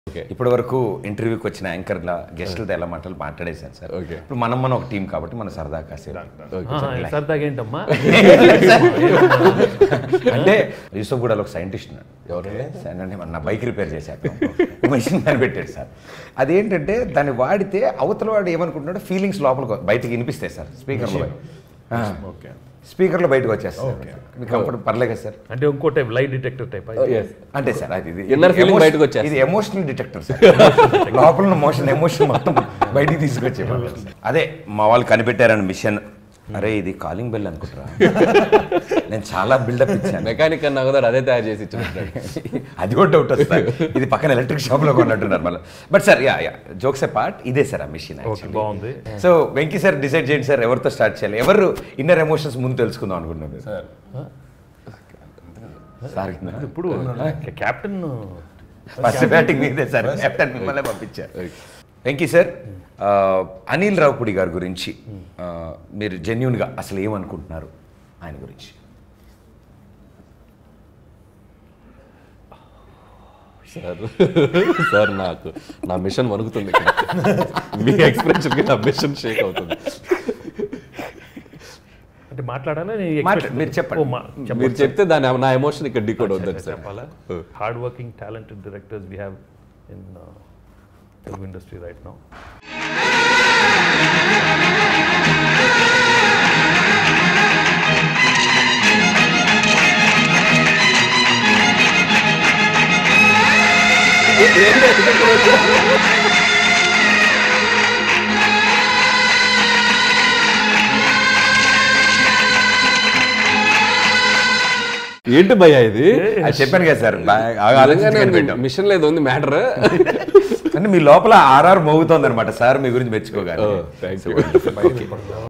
Okay. ఇప్పటి వరకు ఇంటర్వ్యూకి వచ్చిన యాంకర్ల గెస్టులతో ఎలా మాటలు మాట్లాడేశాను సార్ Okay. ఇప్పుడు మనం మనం ఒక టీం కాబట్టి మన సరదా కాసేపు ఓకే సరదాగా ఏంటమ్మా అంటే యూసఫ్ కూడా ఒక సైంటిస్ట్ ఉన్నాడు ఎవరండి? సార్, అంటే మన నా బైక్ రిపేర్ చేశాక మెషిన్ కనిపెట్టాడు సార్ అదేంటంటే దాన్ని వాడితే అవతల వాడు ఏమనుకుంటున్నాడో ఫీలింగ్స్ లోపలికి బయటికి వినిపిస్తాయి సార్ స్పీకర్లో ఓకే స్పీకర్లో బయటకు వచ్చేస్తాయి మీకు కంఫర్ట్ పర్లేదు కదా సార్ అంటే ఇంకో type light detector type yes అంటే సార్ అది ఇది Inner feeling emotion- బయటకు వచ్చేస్తుంది. ఇది ఎమోషనల్ డిటెక్టర్ సార్ లోపల ఉన్న మోషన్ ఎమోషన్ మొత్తం బయటికి తీసుకొచ్చే అదే మా వాళ్ళు కనిపెట్టారని మిషన్ అరే ఇది కాలింగ్ బెల్ అనుకుంటారా నేను చాలా బిల్డప్ ఇచ్చాను మెకానిక్ అన్నా కదా అదే తయారు చేసి ఇచ్చిన అది కూడా డౌట్ వస్తుంది ఇది పక్కన ఎలక్ట్రిక్ షాప్ లో కొన్నట్టున్నారు మళ్ళీ but sir yeah yeah jokes apart ఇదే సార్ ఆ మిషన్ ఓకే బాగుంది సో వెంకీ సార్ డిసైడ్ చేయండి సార్ ఎవరితో స్టార్ట్ చేయాలి ఎవరు ఇన్నర్ ఎమోషన్స్ ముందు తెలుసుకుందాం అనుకుంటున్నారు సార్ సార్ ఇప్పుడు కెప్టెన్ ఫస్ట్ బ్యాటింగ్ మీదే సార్ కెప్టెన్ మిమ్మల్ని పంపించారు వెంకీ సార్ ఆ, అనిల్ రావుపూడి గారి గురించి ఆ, మీరు జెన్యున్గా అసలు ఏమనుకుంటున్నారు ఆయన గురించి సార్ సార్ నాకు నా మిషన్ వణుకుతుంది ఇక్కడ. మీ ఎక్స్ప్రెషన్ నా మిషన్ షేక్ అవుతుంది అంటే మాట్లాడాలా మాట్లా- మీరు చెప్పండి. మీరు చెప్తే దాని నా ఎమోషన్ ఇక్కడ డికోడ్ అవుతుంది సార్ చెప్పాలా hard working talented directors we have in Telugu industry right now ఏంటి భయ్యా ఇది అది చెప్పాను కదా సార్ బాగా ఆలోచించి కనిపెట్టాం. మిషన్ లేదు ఉంది మ్యాటర్ అంటే మీ లోపల ఆర్ఆర్ మోగుతోంది అనమాట సార్ మీ గురించి మెచ్చుకోగానే థ్యాంక్ యూ